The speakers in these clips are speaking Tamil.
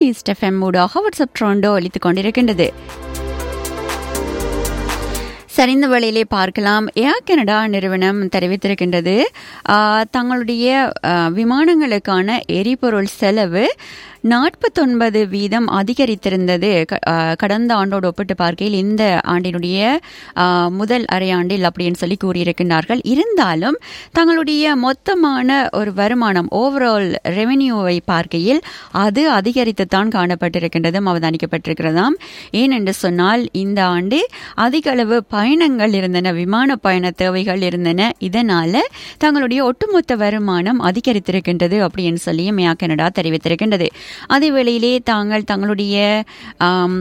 ஈஸ்ட் எஃப்எம் ஊடாக வாட்ஸ்அப் ட்ரோண்டோ அளித்துக் கொண்டிருக்கின்றது சரிந்த வேளையிலே பார்க்கலாம் ஏர் கனடா நிறுவனம் தெரிவித்திருக்கின்றது ஆஹ், தங்களுடைய ஆஹ், விமானங்களுக்கான எரிபொருள் செலவு நாற்பத்தொன்பது வீதம் அதிகரித்திருந்தது க- ஆஹ், கடந்த ஆண்டோடு ஒப்பிட்டு பார்க்கையில் இந்த ஆண்டினுடைய ஆஹ், முதல் அரையாண்டில் அப்படின்னு சொல்லி கூறியிருக்கின்றார்கள் இருந்தாலும் தங்களுடைய மொத்தமான ஒரு வருமானம் ஓவரால் ரெவென்யூவை பார்க்கையில் அது அதிகரித்துத்தான் காணப்பட்டிருக்கின்றதும் அவதானிக்கப்பட்டிருக்கிறதாம் ஏனென்று சொன்னால் இந்த ஆண்டு அதிக அளவு பயணங்கள் இருந்தன விமான பயண தேவைகள் இருந்தன இதனால தங்களுடைய ஒட்டுமொத்த வருமானம் அதிகரித்திருக்கின்றது அப்படின்னு சொல்லி மேயா கனடா தெரிவித்திருக்கின்றது அதே வேளையிலே தாங்கள் தங்களுடைய ஆம்,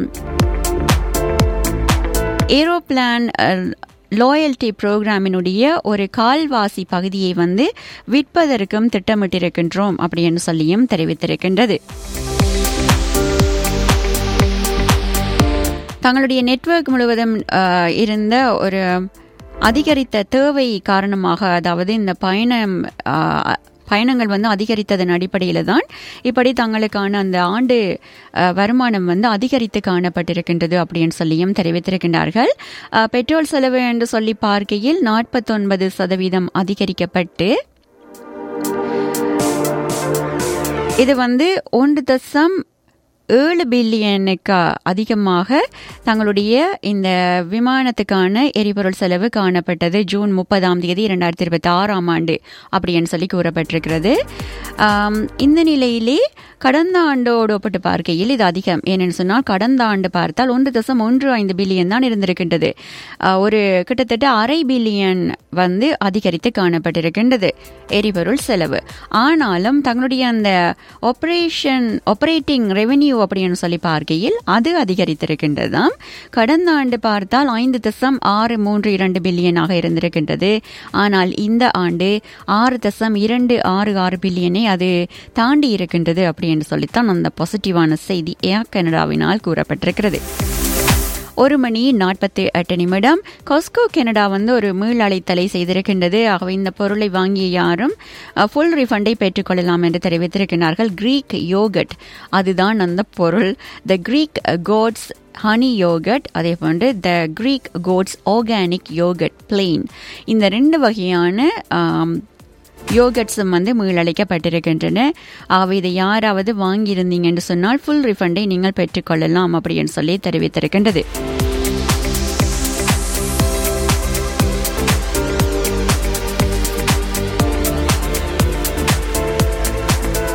ஏரோப்ளான் லாயல்டி புரோகிராமினுடைய ஒரு கால்வாசி பகுதியை வந்து விற்பதற்கும் திட்டமிட்டிருக்கின்றோம் அப்படின்னு சொல்லியும் தெரிவித்திருக்கின்றது தங்களுடைய நெட்வொர்க் முழுவதும் அஹ், இருந்த ஒரு அதிகரித்த தேவை காரணமாக அதாவது இந்த பயணம் அஹ், பயணங்கள் வந்து அதிகரித்ததன் அடிப்படையில் தான் இப்படி தங்களுக்கான அந்த ஆண்டு அஹ், வருமானம் வந்து அதிகரித்து காணப்பட்டிருக்கின்றது அப்படின்னு சொல்லியும் தெரிவித்திருக்கின்றார்கள் அஹ், பெட்ரோல் செலவு என்று சொல்லி பார்க்கையில் நாற்பத்தொன்பது சதவீதம் அதிகரிக்கப்பட்டு இது வந்து ஒன்று தசம் ஏழு பில்லியனுக்கு அதிகமாக தங்களுடைய இந்த விமானத்துக்கான எரிபொருள் செலவு காணப்பட்டது ஜூன் முப்பதாம் தேதி இரண்டாயிரத்தி இருபத்தி ஆறாம் ஆண்டு அப்படின்னு சொல்லி கூறப்பட்டிருக்கிறது ஆம், இந்த நிலையிலே கடந்த ஆண்டோடு ஒப்பிட்டு பார்க்கையில் இது அதிகம் ஏனென்னு சொன்னால் கடந்த ஆண்டு பார்த்தால் ஒன்று தசம் ஒன்று ஐந்து பில்லியன் தான் இருந்திருக்கின்றது ஆ, ஒரு கிட்டத்தட்ட அரை பில்லியன் வந்து அதிகரித்து காணப்பட்டிருக்கின்றது எரிபொருள் செலவு ஆனாலும் தங்களுடைய அந்த ஆபரேஷன் ஆபரேட்டிங் ரெவென்யூ அப்படின்னு சொல்லி பார்க்கையில் அது அதிகரித்திருக்கின்றதாம் கடந்த ஆண்டு பார்த்தால் ஐந்து தசம் ஆறு மூன்று இரண்டு பில்லியனாக இருந்திருக்கின்றது ஆனால் இந்த ஆண்டு ஆறு தசம் இரண்டு ஆறு ஆறு பில்லியனை அது தாண்டி இருக்கின்றது அப்படின்னு சொல்லித்தான் அந்த பாசிட்டிவான செய்தி ஏர் கனடாவினால் கூறப்பட்டிருக்கிறது ஒரு மணி நாற்பத்தி எட்டு நிமிடம் காஸ்கோ கனடா வந்து ஒரு மீள் அழைத்தலை செய்திருக்கின்றது ஆகவே இந்த பொருளை வாங்கிய யாரும் ஃபுல் ரிஃபண்டை பெற்றுக்கொள்ளலாம் என்று தெரிவித்திருக்கிறார்கள் கிரீக் யோகட் அதுதான் அந்த பொருள் the Greek Gods honey yogurt அதே போன்று the Greek Gods organic yogurt plain இந்த ரெண்டு வகையான ஆம், யோகட்ஸும் வந்து மீளளிக்கப்பட்டிருக்கின்றன ஆகவே இதை யாராவது வாங்கியிருந்தீங்க என்று சொன்னால் ஃபுல் ரிஃபண்டை நீங்கள் பெற்றுக்கொள்ளலாம் அப்படின்னு சொல்லி தெரிவித்திருக்கின்றது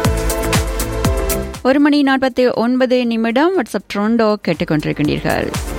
ஒரு மணி நாற்பத்தி ஒன்பது நிமிடம் வாட்ஸ்அப் ட்ரோண்டோ கேட்டுக்கொண்டிருக்கின்றீர்கள்